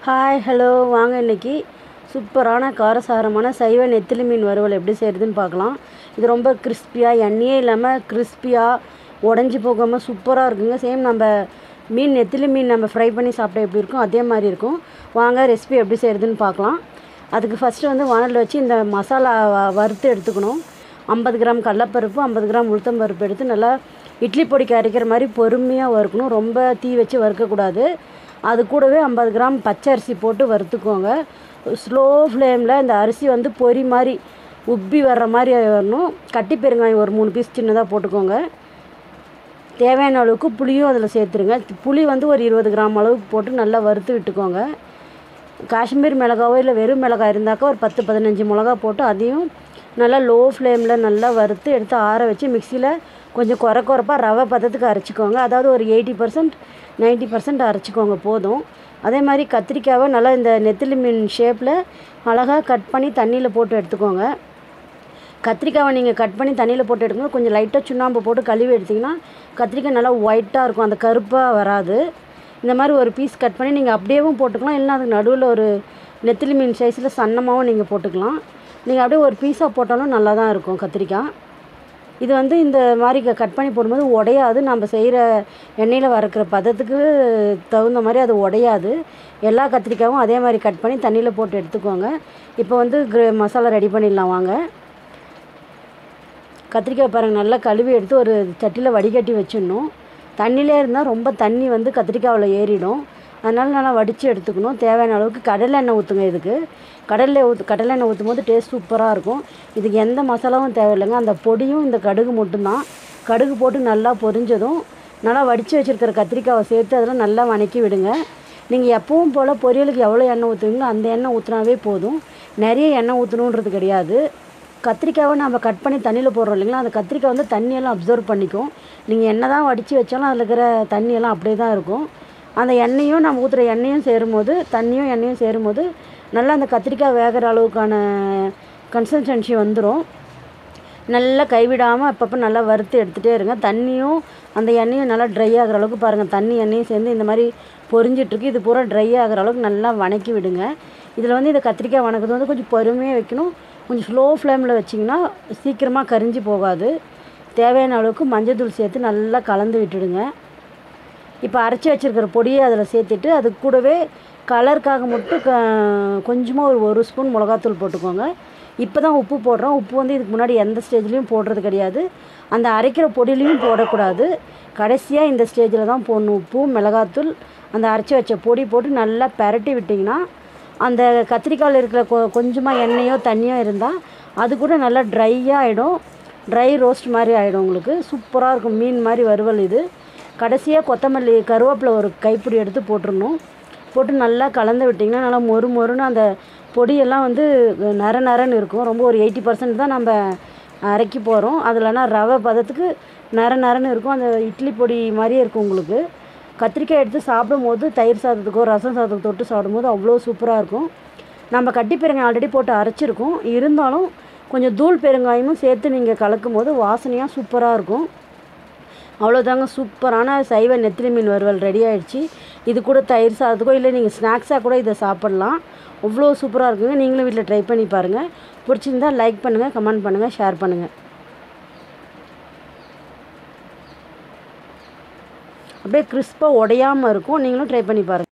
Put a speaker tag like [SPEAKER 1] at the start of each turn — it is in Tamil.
[SPEAKER 1] ஹாய் ஹலோ வாங்க இன்னைக்கு சூப்பரான காரசாரமான சைவ நெத்திலி மீன் வறுவல் எப்படி செய்கிறதுன்னு பார்க்கலாம் இது ரொம்ப கிறிஸ்பியாக எண்ணெயே இல்லாமல் கிறிஸ்பியாக உடஞ்சி போகாமல் சூப்பராக இருக்குங்க சேம் நம்ம மீன் நெத்திலி மீன் நம்ம ஃப்ரை பண்ணி சாப்பிட்டா எப்படி இருக்கும் அதே மாதிரி இருக்கும் வாங்க ரெசிபி எப்படி செய்கிறதுன்னு பார்க்கலாம் அதுக்கு ஃபஸ்ட்டு வந்து வானலில் வச்சு இந்த மசாலா வ- வறுத்து எடுத்துக்கணும் ஐம்பது கிராம் கடலப்பருப்பு ஐம்பது கிராம் உளுத்தம் பருப்பு எடுத்து நல்லா இட்லி பொடிக்கு அரைக்கிற மாதிரி பொறுமையாக வறுக்கணும் ரொம்ப தீ வச்சு வறுக்கக்கூடாது அது கூடவே ஐம்பது கிராம் பச்சை அரிசி போட்டு வறுத்துக்கோங்க ஸ்லோ ஃப்ளேமில் இந்த அரிசி வந்து பொரி மாதிரி உப்பி வர்ற மாதிரி வரணும் கட்டி பெருங்காயம் ஒரு மூணு பீஸ் சின்னதாக போட்டுக்கோங்க தேவையான அளவுக்கு புளியும் அதில் சேர்த்துருங்க புளி வந்து ஒரு இருபது கிராம் அளவுக்கு போட்டு நல்லா வறுத்து விட்டுக்கோங்க காஷ்மீர் மிளகாவோ இல்லை வெறும் மிளகாய் இருந்தாக்கா ஒரு பத்து பதினஞ்சு மிளகா போட்டு அதையும் நல்லா லோ ஃப்ளேமில் நல்லா வறுத்து எடுத்து ஆற வச்சு மிக்சியில் கொஞ்சம் குறை குறைப்பாக ரவை பதத்துக்கு அரைச்சிக்கோங்க அதாவது ஒரு எயிட்டி பர்சன்ட் நைன்ட்டி பர்சன்ட் அரைச்சிக்கோங்க போதும் அதே மாதிரி கத்திரிக்காவை நல்லா இந்த நெத்திலி மீன் ஷேப்பில் அழகாக கட் பண்ணி தண்ணியில் போட்டு எடுத்துக்கோங்க கத்திரிக்காவை நீங்கள் கட் பண்ணி தண்ணியில் போட்டு எடுக்கும்போது கொஞ்சம் லைட்டாக சுண்ணாம்பு போட்டு கழுவி எடுத்திங்கன்னா கத்திரிக்காய் நல்லா ஒயிட்டாக இருக்கும் அந்த கருப்பாக வராது இந்த மாதிரி ஒரு பீஸ் கட் பண்ணி நீங்கள் அப்படியேவும் போட்டுக்கலாம் இல்லைன்னா அதுக்கு நடுவில் ஒரு நெத்திலி மீன் சைஸில் சன்னமாகவும் நீங்கள் போட்டுக்கலாம் நீங்கள் அப்படியே ஒரு பீஸாக போட்டாலும் நல்லா தான் இருக்கும் கத்திரிக்காய் இது வந்து இந்த மாதிரி க- கட் பண்ணி போடும்போது உடையாது நம்ம செய்கிற எண்ணெயில் வறுக்கிற பதத்துக்கு தகுந்த மாதிரி அது உடையாது எல்லா கத்திரிக்காயும் அதே மாதிரி கட் பண்ணி தண்ணியில் போட்டு எடுத்துக்கோங்க இப்போ வந்து கிர மசாலா ரெடி பண்ணிடலாம் வாங்க கத்திரிக்காய் பாருங்கள் நல்லா கழுவி எடுத்து ஒரு சட்டியில் வடிகட்டி வச்சிடணும் தண்ணியிலே இருந்தால் ரொம்ப தண்ணி வந்து கத்திரிக்காவில் ஏறிடும் அதனால் நல்லா வடித்து எடுத்துக்கணும் தேவையான அளவுக்கு கடலை எண்ணெய் ஊற்றுங்க இதுக்கு கடலை ஊற்று கடலை எண்ணெய் ஊற்றும் போது டேஸ்ட் சூப்பராக இருக்கும் இதுக்கு எந்த மசாலாவும் தேவையில்லைங்க அந்த பொடியும் இந்த கடுகு மட்டும்தான் கடுகு போட்டு நல்லா பொரிஞ்சதும் நல்லா வடித்து வச்சுருக்கிற கத்திரிக்காவை சேர்த்து அதில் நல்லா வணக்கி விடுங்க நீங்கள் எப்பவும் போல் பொரியலுக்கு எவ்வளோ எண்ணெய் ஊற்றுவீங்களோ அந்த எண்ணெய் ஊற்றினாவே போதும் நிறைய எண்ணெய் ஊற்றணுன்றது கிடையாது கத்திரிக்காவை நம்ம கட் பண்ணி தண்ணியில் போடுறோம் இல்லைங்களா அந்த கத்திரிக்காய் வந்து தண்ணியெல்லாம் அப்சர்வ் பண்ணிக்கும் நீங்கள் என்ன தான் வடித்து வச்சாலும் அதில் இருக்கிற தண்ணியெல்லாம் அப்படியே தான் இருக்கும் அந்த எண்ணெயும் நம்ம ஊற்றுற எண்ணெயும் சேரும்போது தண்ணியும் எண்ணெயும் சேரும்போது நல்லா அந்த கத்திரிக்காய் வேகிற அளவுக்கான கன்சிஸ்டன்சி வந்துடும் நல்லா கைவிடாமல் அப்பப்போ நல்லா வறுத்து எடுத்துகிட்டே இருங்க தண்ணியும் அந்த எண்ணெயும் நல்லா ட்ரை ஆகிற அளவுக்கு பாருங்கள் தண்ணி எண்ணெயும் சேர்ந்து இந்த மாதிரி பொரிஞ்சிட்ருக்கு இது பூரா ட்ரை ஆகிற அளவுக்கு நல்லா வணக்கி விடுங்க இதில் வந்து இந்த கத்திரிக்காய் வணக்கிறது வந்து கொஞ்சம் பொறுமையாக வைக்கணும் கொஞ்சம் ஸ்லோ ஃப்ளேமில் வச்சிங்கன்னா சீக்கிரமாக கரிஞ்சு போகாது தேவையான அளவுக்கு மஞ்சள்தூள் சேர்த்து நல்லா கலந்து விட்டுடுங்க இப்போ அரைச்சி வச்சிருக்கிற பொடியை அதில் சேர்த்துட்டு அது கூடவே கலருக்காக மட்டும் க கொஞ்சமாக ஒரு ஒரு ஸ்பூன் மிளகாத்தூள் போட்டுக்கோங்க இப்போ தான் உப்பு போடுறோம் உப்பு வந்து இதுக்கு முன்னாடி எந்த ஸ்டேஜ்லேயும் போடுறது கிடையாது அந்த அரைக்கிற பொடியிலையும் போடக்கூடாது கடைசியாக இந்த ஸ்டேஜில் தான் போடணும் உப்பு மிளகாத்தூள் அந்த அரைச்சி வச்ச பொடி போட்டு நல்லா பெரட்டி விட்டிங்கன்னா அந்த கத்திரிக்காயில் இருக்கிற கொ கொஞ்சமாக எண்ணெயோ தண்ணியோ இருந்தால் அது கூட நல்லா ட்ரையாக ஆகிடும் ட்ரை ரோஸ்ட் மாதிரி ஆகிடும் உங்களுக்கு சூப்பராக இருக்கும் மீன் மாதிரி வறுவல் இது கடைசியாக கொத்தமல்லி கருவேப்பிலை ஒரு கைப்பிடி எடுத்து போட்டுறணும் போட்டு நல்லா கலந்து விட்டிங்கன்னா நல்லா மொறு மொறுன்னு அந்த பொடியெல்லாம் வந்து நர நரன்னு இருக்கும் ரொம்ப ஒரு எயிட்டி பர்சன்ட் தான் நம்ம அரைக்கி போகிறோம் அதில்னா ரவை பதத்துக்கு நர நரன்னு இருக்கும் அந்த இட்லி பொடி மாதிரியே இருக்கும் உங்களுக்கு கத்திரிக்காய் எடுத்து சாப்பிடும்போது தயிர் சாதத்துக்கோ ரசம் சாதத்துக்கு தொட்டு சாப்பிடும்போது அவ்வளோ சூப்பராக இருக்கும் நம்ம கட்டி பெருங்காயம் ஆல்ரெடி போட்டு அரைச்சிருக்கோம் இருந்தாலும் கொஞ்சம் தூள் பெருங்காயமும் சேர்த்து நீங்கள் கலக்கும் போது வாசனையாக சூப்பராக இருக்கும் அவ்வளோதாங்க சூப்பரான சைவ நெத்திலி மீன் வறுவல் ரெடி ஆயிடுச்சு இது கூட தயிர் சாதத்துக்கோ இல்லை நீங்கள் ஸ்நாக்ஸாக கூட இதை சாப்பிட்லாம் அவ்வளோ சூப்பராக இருக்குங்க நீங்களும் வீட்டில் ட்ரை பண்ணி பாருங்கள் பிடிச்சிருந்தா லைக் பண்ணுங்கள் கமெண்ட் பண்ணுங்கள் ஷேர் பண்ணுங்கள் அப்படியே கிறிஸ்பாக உடையாமல் இருக்கும் நீங்களும் ட்ரை பண்ணி பாருங்கள்